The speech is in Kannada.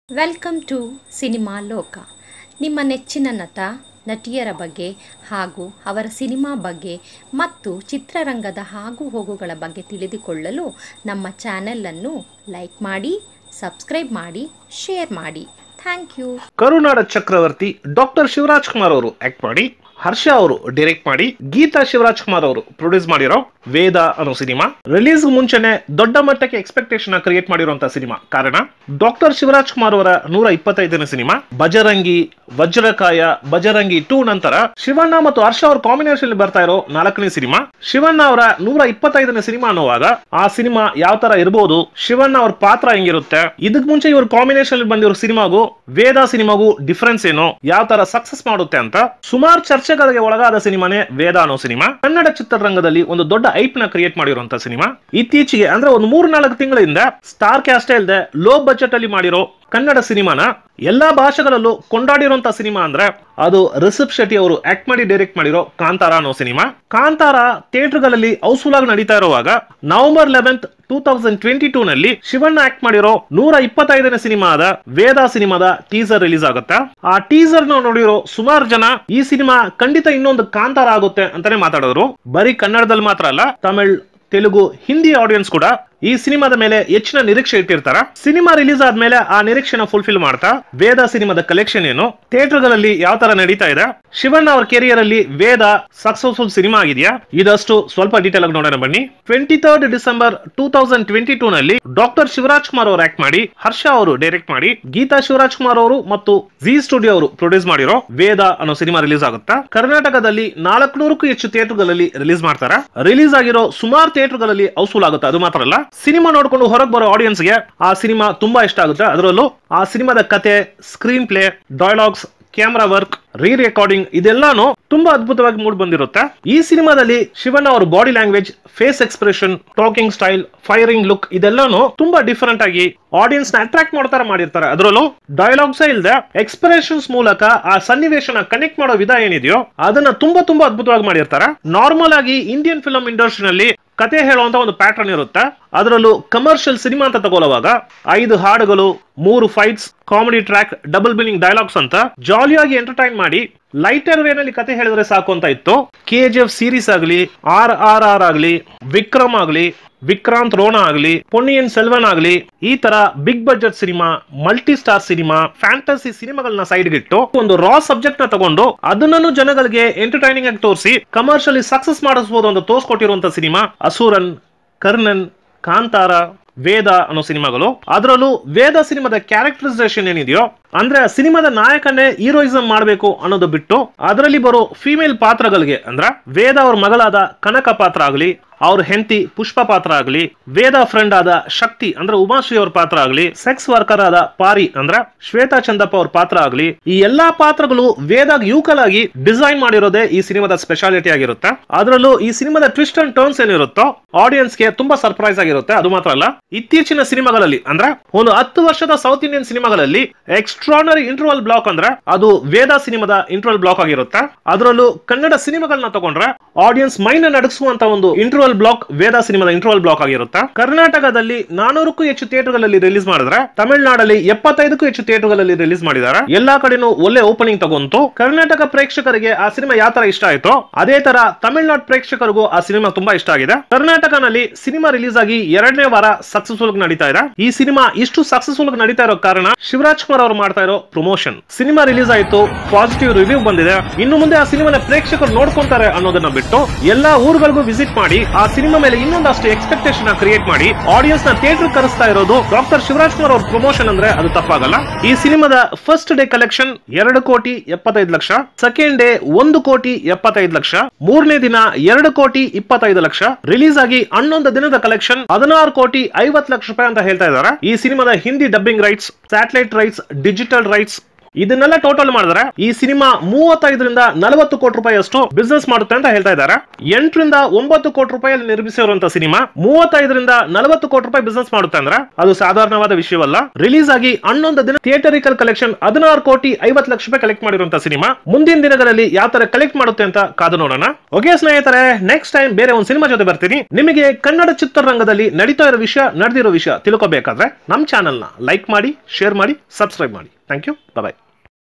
ವೆಲ್ಕಮ್ ಟು ಸಿನಿಮಾ ಲೋಕ ನಿಮ್ಮ ನೆಚ್ಚಿನ ನಟ ನಟಿಯರ ಬಗ್ಗೆ ಹಾಗೂ ಅವರ ಸಿನಿಮಾ ಬಗ್ಗೆ ಮತ್ತು ಚಿತ್ರರಂಗದ ಆಗು ಹೋಗುಗಳ ಬಗ್ಗೆ ತಿಳಿದುಕೊಳ್ಳಲು ನಮ್ಮ ಚಾನೆಲನ್ನು ಲೈಕ್ ಮಾಡಿ ಸಬ್ಸ್ಕ್ರೈಬ್ ಮಾಡಿ ಶೇರ್ ಮಾಡಿ ಥ್ಯಾಂಕ್ ಯು ಕರುನಾಡ ಚಕ್ರವರ್ತಿ ಡಾಕ್ಟರ್ ಶಿವರಾಜ್ ಕುಮಾರ್ ಅವರು ಆಕ್ಟ್ ಮಾಡಿ ಹರ್ಷ ಅವರು ಡೈರೆಕ್ಟ್ ಮಾಡಿ ಗೀತಾ ಶಿವರಾಜ್ ಕುಮಾರ್ ಅವರು ಪ್ರೊಡ್ಯೂಸ್ ಮಾಡಿರೋ ವೇದ ಅನ್ನೋ ಸಿನಿಮಾ ರಿಲೀಸ್ ಮುಂಚೆನೆ ದೊಡ್ಡ ಮಟ್ಟಕ್ಕೆ ಎಕ್ಸ್ಪೆಕ್ಟೇಷನ್ ಕ್ರಿಯೇಟ್ ಮಾಡಿರುವಂತ ಸಿನಿಮಾ ಕಾರಣ ಡಾಕ್ಟರ್ ಶಿವರಾಜ್ ಕುಮಾರ್ ಅವರ ನೂರ ಇಪ್ಪತ್ತೈದನೇ ಸಿನಿಮಾ ಬಜರಂಗಿ ವಜ್ರಕಾಯ ಬಜರಂಗಿ ಟೂ ನಂತರ ಶಿವಣ್ಣ ಮತ್ತು ಹರ್ಷ ಅವ್ರ ಕಾಂಬಿನೇಷನ್ ಬರ್ತಾ ಇರೋ ನಾಲ್ಕನೇ ಸಿನಿಮಾ ಶಿವಣ್ಣ ಅವರ ನೂರ ಇಪ್ಪತ್ತೈದನೇ ಸಿನಿಮಾ ಅನ್ನುವಾಗ ಆ ಸಿನಿಮಾ ಯಾವ ತರ ಇರಬಹುದು ಶಿವಣ್ಣ ಅವ್ರ ಪಾತ್ರ ಹೆಂಗಿರುತ್ತೆ ಇದಕ್ ಮುಂಚೆ ಇವ್ರ ಕಾಂಬಿನೇಷನ್ ಬಂದಿರೋ ಸಿನಿಮಾಗೂ ವೇದ ಸಿನಿಮಾಗೂ ಡಿಫರೆನ್ಸ್ ಏನು ಯಾವ ತರ ಸಕ್ಸಸ್ ಮಾಡುತ್ತೆ ಅಂತ ಸುಮಾರು ಚರ್ಚೆಗಳಿಗೆ ಒಳಗಾದ ಸಿನಿಮಾನೇ ವೇದ ಅನ್ನೋ ಸಿನಿಮಾ ಕನ್ನಡ ಚಿತ್ರರಂಗದಲ್ಲಿ ಒಂದು ದೊಡ್ಡ ಐಪ್ ನ ಕ್ರಿಯೇಟ್ ಮಾಡಿರುವಂತ ಸಿನಿಮಾ ಇತ್ತೀಚೆಗೆ ಅಂದ್ರೆ ಒಂದು ಮೂರ್ ನಾಲ್ಕು ತಿಂಗಳಿಂದ ಸ್ಟಾರ್ ಕ್ಯಾಸ್ಟ್ ಇಲ್ಲದೆ ಲೋ ಬಜೆಟ್ ಅಲ್ಲಿ ಮಾಡಿರೋ ಕನ್ನಡ ಸಿನಿಮಾನ ಎಲ್ಲಾ ಭಾಷೆಗಳಲ್ಲೂ ಕೊಂಡಾಡಿರುವಂತ ಸಿನಿಮಾ ಅಂದ್ರೆ ಅದು ರಿಷಬ್ ಶೆಟ್ಟಿ ಅವರು ಆಕ್ಟ್ ಮಾಡಿ ಡೈರೆಕ್ಟ್ ಮಾಡಿರೋ ಕಾಂತಾರ ಅನ್ನೋ ಸಿನಿಮಾ ಕಾಂತಾರ ಥಿಯೇಟರ್ಗಳಲ್ಲಿ ಹೌಸ್ಫುಲ್ ಆಗಿ ನಡೀತಾ ಇರುವಾಗ November eleventh two thousand twenty two ನಲ್ಲಿ ಶಿವಣ್ಣ ಆಕ್ಟ್ ಮಾಡಿರೋ ನೂರ ಇಪ್ಪತ್ತೈದನೇ ಸಿನಿಮಾದ ವೇದ ಸಿನಿಮಾದ ಟೀಸರ್ ರಿಲೀಸ್ ಆಗುತ್ತೆ ಆ ಟೀಸರ್ ನ ನೋಡಿರೋ ಸುಮಾರು ಜನ ಈ ಸಿನಿಮಾ ಖಂಡಿತ ಇನ್ನೊಂದು ಕಾಂತಾರ ಆಗುತ್ತೆ ಅಂತಾನೆ ಮಾತಾಡೋರು ಬರೀ ಕನ್ನಡದಲ್ಲಿ ಮಾತ್ರ ಅಲ್ಲ ತಮಿಳ್ ತೆಲುಗು ಹಿಂದಿ ಆಡಿಯನ್ಸ್ ಕೂಡ ಈ ಸಿನಿಮಾದ ಮೇಲೆ ಹೆಚ್ಚಿನ ನಿರೀಕ್ಷೆ ಇಟ್ಟಿರ್ತಾರ ಸಿನಿಮಾ ರಿಲೀಸ್ ಆದ್ಮೇಲೆ ಆ ನಿರೀಕ್ಷೆನ ಫುಲ್ಫಿಲ್ ಮಾಡ್ತಾ ವೇದ ಸಿನಿಮಾದ ಕಲೆಕ್ಷನ್ ಏನು ಥಿಯೇಟರ್ಗಳಲ್ಲಿ ಯಾವ ತರ ನಡೀತಾ ಇದೆ ಶಿವಣ್ಣ ಅವ್ರ ಕೆರಿಯರ್ ಅಲ್ಲಿ ವೇದ ಸಕ್ಸಸ್ಫುಲ್ ಸಿನಿಮಾ ಆಗಿದೆಯಾ ಇದಷ್ಟು ಸ್ವಲ್ಪ ಡೀಟೇಲ್ ಆಗಿ ನೋಡೋಣ ಬನ್ನಿ twenty third December two thousand twenty two ನಲ್ಲಿ ಡಾಕ್ಟರ್ ಶಿವರಾಜ್ ಕುಮಾರ್ ಅವರು ಆಕ್ಟ್ ಮಾಡಿ ಹರ್ಷ ಅವರು ಡೈರೆಕ್ಟ್ ಮಾಡಿ ಗೀತಾ ಶಿವರಾಜ್ ಕುಮಾರ್ ಅವರು ಮತ್ತು ಜಿ ಸ್ಟುಡಿಯೋ ಅವರು ಪ್ರೊಡ್ಯೂಸ್ ಮಾಡಿರೋ ವೇದ ಅನ್ನೋ ಸಿನಿಮಾ ರಿಲೀಸ್ ಆಗುತ್ತಾ ಕರ್ನಾಟಕದಲ್ಲಿ ನಾಲ್ಕುನೂರಕ್ಕೂ ಹೆಚ್ಚು ಥಿಯೇಟರ್ಗಳಲ್ಲಿ ರಿಲೀಸ್ ಮಾಡ್ತಾರ ರಿಲೀಸ್ ಆಗಿರೋ ಸುಮಾರು ಥಿಯೇಟರ್ಗಳಲ್ಲಿ ಹೌಸ್ಫುಲ್ ಆಗುತ್ತೆ ಅದು ಮಾತ್ರ ಅಲ್ಲ ಸಿನಿಮಾ ನೋಡ್ಕೊಂಡು ಹೊರಗೆ ಬರೋ ಆಡಿಯನ್ಸ್ ಗೆ ಆ ಸಿನಿಮಾ ತುಂಬಾ ಇಷ್ಟ ಆಗುತ್ತೆ ಅದರಲ್ಲೂ ಆ ಸಿನಿಮಾದ ಕತೆ screen play dialogues camera work re recording ಇದೆಲ್ಲಾನು ತುಂಬಾ ಅದ್ಭುತವಾಗಿ ಮೂಡ್ ಬಂದಿರುತ್ತೆ ಈ ಸಿನಿಮಾದಲ್ಲಿ ಶಿವಣ್ಣ ಅವ್ರ body language face expression talking style firing look ಇದೆಲ್ಲಾನು ತುಂಬಾ ಡಿಫರೆಂಟ್ ಆಗಿ ಆಡಿಯನ್ಸ್ ನ ಅಟ್ರಾಕ್ಟ್ ಮಾಡ್ತಾರ ಮಾಡಿರ್ತಾರೆ ಅದರಲ್ಲೂ ಡೈಲಾಗ್ಸ್ ಇಲ್ಲದೆ ಎಕ್ಸ್ಪ್ರೆಷನ್ಸ್ ಮೂಲಕ ಆ ಸನ್ನಿವೇಶನ ಕನೆಕ್ಟ್ ಮಾಡೋ ವಿಧ ಏನಿದೆಯೋ ಅದನ್ನ ತುಂಬಾ ತುಂಬಾ ಅದ್ಭುತವಾಗಿ ಮಾಡಿರ್ತಾರೆ ನಾರ್ಮಲ್ ಆಗಿ ಇಂಡಿಯನ್ ಫಿಲ್ಮ್ ಇಂಡಸ್ಟ್ರಿನಲ್ಲಿ ಕತೆ ಹೇಳುವಂತ ಒಂದು ಪ್ಯಾಟರ್ನ್ ಇರುತ್ತೆ ಅದರಲ್ಲೂ ಕಮರ್ಷಿಯಲ್ ಸಿನಿಮಾ ಅಂತ ತಗೊಳ್ಳುವಾಗ ಐದು ಹಾಡುಗಳು ಮೂರು fights comedy track double billing dialogues ಅಂತ ಜಾಲಿಯಾಗಿ ಎಂಟರ್ಟೈನ್ ಮಾಡಿ ಲೈಟರ್ ವೇನಲ್ಲಿ ಕತೆ ಹೇಳಿದ್ರೆ ಸಾಕು ಅಂತ ಇತ್ತು ಕೆ ಜಿ ಎಫ್ ಸೀರೀಸ್ ಆಗಲಿ ಆರ್ ಆರ್ ಆರ್ ಆಗಲಿ ವಿಕ್ರಮ್ ಆಗಲಿ ವಿಕ್ರಾಂತ್ ರೋಣ ಆಗಲಿ ಪೊನ್ನಿಯನ್ ಸೆಲ್ವನ್ ಆಗಲಿ ಈ ತರ big budget cinema multi star cinema fantasy ಸಿನಿಮಾಗಳನ್ನ ಸೈಡ್ಗಿಟ್ಟು ಒಂದು ರಾ ಸಬ್ಜೆಕ್ಟ್ ನ ತಗೊಂಡು ಅದನ್ನು ಜನಗಳಿಗೆ ಎಂಟರ್ಟೈನಿಂಗ್ ಆಗಿ ತೋರಿಸಿ ಕಮರ್ಷಿಯಲಿ ಸಕ್ಸಸ್ ಮಾಡಿಸಬಹುದು ಅಂತ ತೋರಿಸ್ಕೊಟ್ಟಿರುವಂತ ಸಿನಿಮಾ ಅಸುರನ್ ಕರ್ಣನ್ ಕಾಂತಾರ ವೇದ ಅನ್ನೋ ಸಿನಿಮಾಗಳು ಅದರಲ್ಲೂ ವೇದ ಸಿನಿಮಾದ ಕ್ಯಾರೆಕ್ಟರೈಸೇಷನ್ ಏನಿದೆಯೋ ಅಂದ್ರೆ ಆ ಸಿನಿಮಾದ ನಾಯಕನೇ ಹೀರೋಯಿಸಂ ಮಾಡಬೇಕು ಅನ್ನೋದು ಬಿಟ್ಟು ಅದರಲ್ಲಿ ಬರೋ ಫಿಮೇಲ್ ಪಾತ್ರಗಳಿಗೆ ಅಂದ್ರೆ ವೇದ ಅವ್ರ ಮಗಳಾದ ಕನಕ ಪಾತ್ರ ಆಗಲಿ ಅವ್ರ ಹೆಂಡತಿ ಪುಷ್ಪ ಪಾತ್ರ ಆಗಲಿ ವೇದ ಫ್ರೆಂಡ್ ಆದ ಶಕ್ತಿ ಅಂದ್ರೆ ಉಮಾಶ್ರೀ ಅವ್ರ ಪಾತ್ರ ಆಗಲಿ ಸೆಕ್ಸ್ ವರ್ಕರ್ ಆದ ಪಾರಿ ಅಂದ್ರೆ ಶ್ವೇತಾ ಚಂದಪ್ಪ ಅವ್ರ ಪಾತ್ರ ಆಗಲಿ ಈ ಎಲ್ಲಾ ಪಾತ್ರಗಳು ವೇದಾಗ ಯುವಕಲ್ ಆಗಿ ಡಿಸೈನ್ ಮಾಡಿರೋದೇ ಈ ಸಿನಿಮಾದ ಸ್ಪೆಷಾಲಿಟಿ ಆಗಿರುತ್ತೆ ಅದರಲ್ಲೂ ಈ ಸಿನಿಮಾದ ಟ್ವಿಸ್ಟ್ ಅಂಡ್ ಟರ್ನ್ಸ್ ಏನಿರುತ್ತೋ ಆಡಿಯನ್ಸ್ ಗೆ ತುಂಬಾ ಸರ್ಪ್ರೈಸ್ ಆಗಿರುತ್ತೆ ಅದು ಮಾತ್ರ ಅಲ್ಲ ಇತ್ತೀಚಿನ ಸಿನಿಮಾಗಳಲ್ಲಿ ಅಂದ್ರೆ ಒಂದು ಹತ್ತು ವರ್ಷದ ಸೌತ್ ಇಂಡಿಯನ್ ಸಿನಿಮಾಗಳಲ್ಲಿ ಎಕ್ಸ್ಟ್ರಾನರಿ ಇಂಟರ್ವಲ್ ಬ್ಲಾಕ್ ಅಂದ್ರೆ ಅದು ವೇದ ಸಿನಿಮಾದ ಇಂಟರ್ವಲ್ ಬ್ಲಾಕ್ ಆಗಿರುತ್ತೆ ಅದರಲ್ಲೂ ಕನ್ನಡ ಸಿನಿಮಾಗಳನ್ನ ತಗೊಂಡ್ರೆ ಆಡಿಯನ್ಸ್ ಮೈಂಡ್ ನಡಗಿಸುವಂತ ಒಂದು ಇಂಟರ್ವಲ್ ಬ್ಲಾಕ್ ವೇದ ಸಿನಿಮಾದ ಇಂಟರ್ವಲ್ ಬ್ಲಾಕ್ ಆಗಿರುತ್ತೆ ಕರ್ನಾಟಕದಲ್ಲಿ ನಾನೂರಕ್ಕೂ ಹೆಚ್ಚು ಥಿಯೇಟರ್ಗಳಲ್ಲಿ ರಿಲೀಸ್ ಮಾಡಿದ್ರೆ ತಮಿಳುನಾಡಲ್ಲಿ ಎಪ್ಪತ್ತೈದಕ್ಕೂ ಹೆಚ್ಚು ಥಿಯೇಟರ್ಗಳಲ್ಲಿ ರಿಲೀಸ್ ಮಾಡಿದ್ದಾರೆ ಎಲ್ಲಾ ಕಡೆನೂ ಒಳ್ಳೆ ಓಪನಿಂಗ್ ತಗೊಂತು ಕರ್ನಾಟಕ ಪ್ರೇಕ್ಷಕರಿಗೆ ಆ ಸಿನಿಮಾ ಯಾವ ತರ ಇಷ್ಟ ಆಯ್ತು ಅದೇ ತರ ತಮಿಳುನಾಡು ಪ್ರೇಕ್ಷಕರಿಗೂ ಆ ಸಿನಿಮಾ ತುಂಬಾ ಇಷ್ಟ ಆಗಿದೆ ಕರ್ನಾಟಕನಲ್ಲಿ ಸಿನಿಮಾ ರಿಲೀಸ್ ಆಗಿ ಎರಡನೇ ವಾರ ಸಕ್ಸಸ್ಫುಲ್ ನಡೀತಾ ಇದೆ ಈ ಸಿನಿಮಾ ಇಷ್ಟು ಸಕ್ಸಸ್ಫುಲ್ ನಡೀತಾ ಇರೋ ಕಾರಣ ಶಿವರಾಜ್ ಕುಮಾರ್ ಅವರು ಮಾಡ್ತಾ ಇರೋ ಪ್ರಮೋಷನ್ ಸಿನಿಮಾ ರಿಲೀಸ್ ಆಯ್ತು ಪಾಸಿಟಿವ್ ರಿವ್ಯೂ ಬಂದಿದೆ ಇನ್ನು ಮುಂದೆ ಆ ಸಿನಿಮಾನ ಪ್ರೇಕ್ಷಕರು ನೋಡ್ಕೊಂತಾರೆ ಅನ್ನೋದನ್ನ ಬಿಟ್ಟು ಎಲ್ಲಾ ಊರುಗಳಿಗೂ ವಿಸಿಟ್ ಮಾಡಿ ಆ ಸಿನಿಮಾ ಮೇಲೆ ಇನ್ನೊಂದಷ್ಟು ಎಕ್ಸ್ಪೆಕ್ಟೇಷನ್ ಕ್ರಿಯೇಟ್ ಮಾಡಿ ಆಡಿಯನ್ಸ್ ನ ಥಿಯೇಟರ್ ಕರೆಸ್ತಾ ಇರೋದು ಡಾಕ್ಟರ್ ಶಿವರಾಜ್ ಕುಮಾರ್ ಅವ್ರ ಪ್ರಮೋಷನ್ ಅಂದ್ರೆ ಅದು ತಪ್ಪಾಗಲ್ಲ ಈ ಸಿನಿಮಾದ ಫಸ್ಟ್ ಡೇ ಕಲೆಕ್ಷನ್ ಎರಡು ಕೋಟಿ ಎಪ್ಪತ್ತೈದು ಲಕ್ಷ ಸೆಕೆಂಡ್ ಡೇ ಒಂದು ಕೋಟಿ ಎಪ್ಪತ್ತೈದು ಲಕ್ಷ ಮೂರನೇ ದಿನ ಎರಡು ಕೋಟಿ ಇಪ್ಪತ್ತೈದು ಲಕ್ಷ ರಿಲೀಸ್ ಆಗಿ ಹನ್ನೊಂದು ದಿನದ ಕಲೆಕ್ಷನ್ ಹದಿನಾರು ಕೋಟಿ ಐವತ್ತು ಲಕ್ಷ ರೂಪಾಯಿ ಅಂತ ಹೇಳ್ತಾ ಇದ್ದಾರೆ ಈ ಸಿನಿಮಾದ Hindi dubbing rights satellite rights digital rights ಇದನ್ನೆಲ್ಲ ಟೋಟಲ್ ಮಾಡಿದ್ರೆ ಈ ಸಿನಿಮಾ ಮೂವತ್ತೈದರಿಂದ ನಲವತ್ತು ಕೋಟಿ ರೂಪಾಯಿ ಅಷ್ಟು ಬಿಸ್ನೆಸ್ ಮಾಡುತ್ತೆ ಅಂತ ಹೇಳ್ತಾ ಇದ್ದಾರೆ ಎಂಟರಿಂದ ಒಂಬತ್ತು ಕೋಟಿ ರೂಪಾಯಿಯಲ್ಲಿ ನಿರ್ಮಿಸಿರುವಂತಹ ಸಿನಿಮಾ ಮೂವತ್ತೈದರಿಂದ ನಲವತ್ತು ಕೋಟಿ ರೂಪಾಯಿ ಬಿಸ್ನೆಸ್ ಮಾಡುತ್ತೆ ಅಂದ್ರೆ ಅದು ಸಾಧಾರಣವಾದ ವಿಷಯವಲ್ಲ ರಿಲೀಸ್ ಆಗಿ ಹನ್ನೊಂದು ದಿನ ಥಿಯೇಟರಿಕಲ್ ಕಲೆಕ್ಷನ್ ಹದಿನಾರು ಕೋಟಿ ಐವತ್ತು ಲಕ್ಷ ರೂಪಾಯಿ ಕಲೆಕ್ಟ್ ಮಾಡಿರುವಂತಹ ಸಿನಿಮಾ ಮುಂದಿನ ದಿನಗಳಲ್ಲಿ ಯಾವ ತರ ಕಲೆಕ್ಟ್ ಮಾಡುತ್ತೆ ಅಂತ ಕಾದು ನೋಡೋಣ ಓಕೆ ಸ್ನೇಹಿತರೆ ನೆಕ್ಸ್ಟ್ ಟೈಮ್ ಬೇರೆ ಒಂದು ಸಿನಿಮಾ ಜೊತೆ ಬರ್ತೀನಿ ನಿಮಗೆ ಕನ್ನಡ ಚಿತ್ರರಂಗದಲ್ಲಿ ನಡೀತಾ ಇರೋ ವಿಷಯ ನಡೆದಿರೋ ವಿಷಯ ತಿಳ್ಕೊಬೇಕಾದ್ರೆ ನಮ್ಮ ಚಾನೆಲ್ನ ಲೈಕ್ ಮಾಡಿ ಶೇರ್ ಮಾಡಿ ಸಬ್ಸ್ಕ್ರೈಬ್ ಮಾಡಿ ಥ್ಯಾಂಕ್ ಯು ಬಾಯ್